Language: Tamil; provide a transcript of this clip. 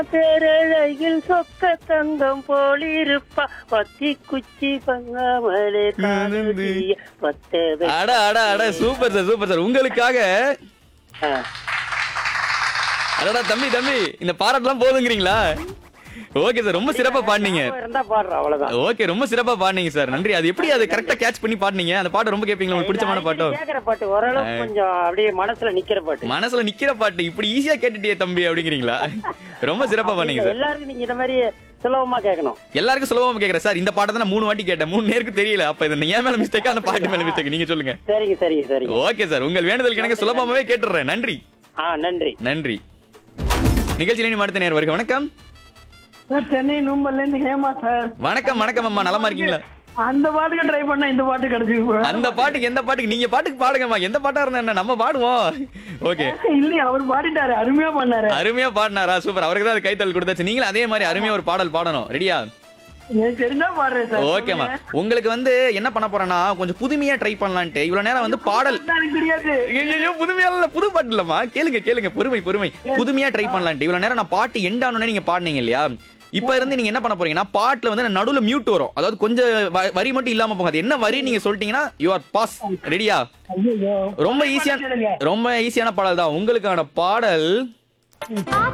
பேரழகில் சொக்க தங்கம் போலிருப்பா பத்தி குச்சி பங்காமலே காதல் செய்ய பத்தவை அட அட அட சூப்பர் சார் சூப்பர் சார் உங்களுக்காக ஆ. அடடா தம்பி தம்பி இந்த பாராட்டுலாம் போதுங்கிறீங்களா ஓகே சார் ரொம்ப சிறப்பா பாடுனீங்க ஞாபகம் இருந்தா பாடுறோம் அவ்வளவுதான் ஓகே ரொம்ப சிறப்பா பாடுனீங்க சார் நன்றி அது எப்படி அதை கரெக்டா கேட்ச் பண்ணி பாடுனீங்க அந்த பாட்டு ரொம்ப கேட்பீங்களா உங்களுக்கு பிடிச்சமான பாட்டோ கேக்குற பாட்டு ஓரளவுக்கு கொஞ்சம் அப்படியே மனசுல நிக்கிற பாட்டு மனசுல நிக்கிற பாட்டு இப்படி ஈஸியா கேட்டுட்டியே தம்பி அப்படிங்கிறீங்களா ரொம்ப சிறப்பா பண்ணீங்க சார் எல்லாருக்கும் நீங்க இந்த மாதிரி சுலபமா கேட்கணும் எல்லாருக்கும் சுலபமா கேக்குறேன் சார் இந்த பாட்டை தான் நான் மூணு வாட்டி கேட்டேன் மூணு நேருக்கு தெரியல அப்ப இது ஏன் மேல மிஸ்டேக்கா அந்த பாட்டு மேல மிஸ்டேக் நீங்க சொல்லுங்க சரிங்க சரிங்க சரிங்க ஓகே சார் உங்கள் வேண்டுதலுக்கு எனக்கு சுலபமாவே கேட்டுறேன் நன்றி ஆ நன்றி நன்றி நிகழ்ச்சியில நீ அடுத்த நேரம் வருக வணக்கம் சார் சென்னை நூம்பல்ல இருந்து ஹேமா சார் வணக்கம் வணக்கம் அம்மா நலமா இருக்கீங்களா அந்த பாட்டுக்கு ட்ரை பண்ணா இந்த பாட்டு கிடைச்சிருக்கு அந்த பாட்டுக்கு எந்த பாட்டுக்கு நீங்க பாட்டுக்கு பாடுங்கம்மா எந்த பாட்டா இருந்தா என்ன நம்ம பாடுவோம் ஓகே இல்லையா அவர் பாடிட்டாரு அருமையா பண்ணாரு அருமையா பாடினாரா சூப்பர் அவருக்கு தான் அது கைத்தல் கொடுத்தாச்சு நீங்களும் அதே மாதிரி அருமையா ஒரு பாடல் பாடணும் ரெடியா எனக்கு தெரிஞ்சா பாடுறேன் சார் ஓகேம்மா உங்களுக்கு வந்து என்ன பண்ண போறேன்னா கொஞ்சம் புதுமையா ட்ரை பண்ணலான்ட்டு இவ்வளவு நேரம் வந்து பாடல் எனக்கு தெரியாது ஐயையோ, புதுமையா இல்ல புது பாட்டு இல்லம்மா கேளுங்க கேளுங்க பொறுமை பொறுமை புதுமையா ட்ரை பண்ணலான்ட்டு இவ்வளவு நேரம் நான் பாட்டு எண்ட் ஆனோடனே நீங்க பாடுனீங்க இல்லையா இப்ப இருந்து நீங்க என்ன பண்ண போறீங்கன்னா பாட்டுல வந்து நடுவுல மியூட் வரும் அதாவது கொஞ்சம் வ- வரி மட்டும் இல்லாம போகாது என்ன வரி நீங்க சொல்லிட்டீங்கன்னா யூ ஆர் பாஸ் ரெடியா ஐயோ ரொம்ப ஈஸியான ரொம்ப ஈஸியான பாடல் தான் உங்களுக்கான பாடல்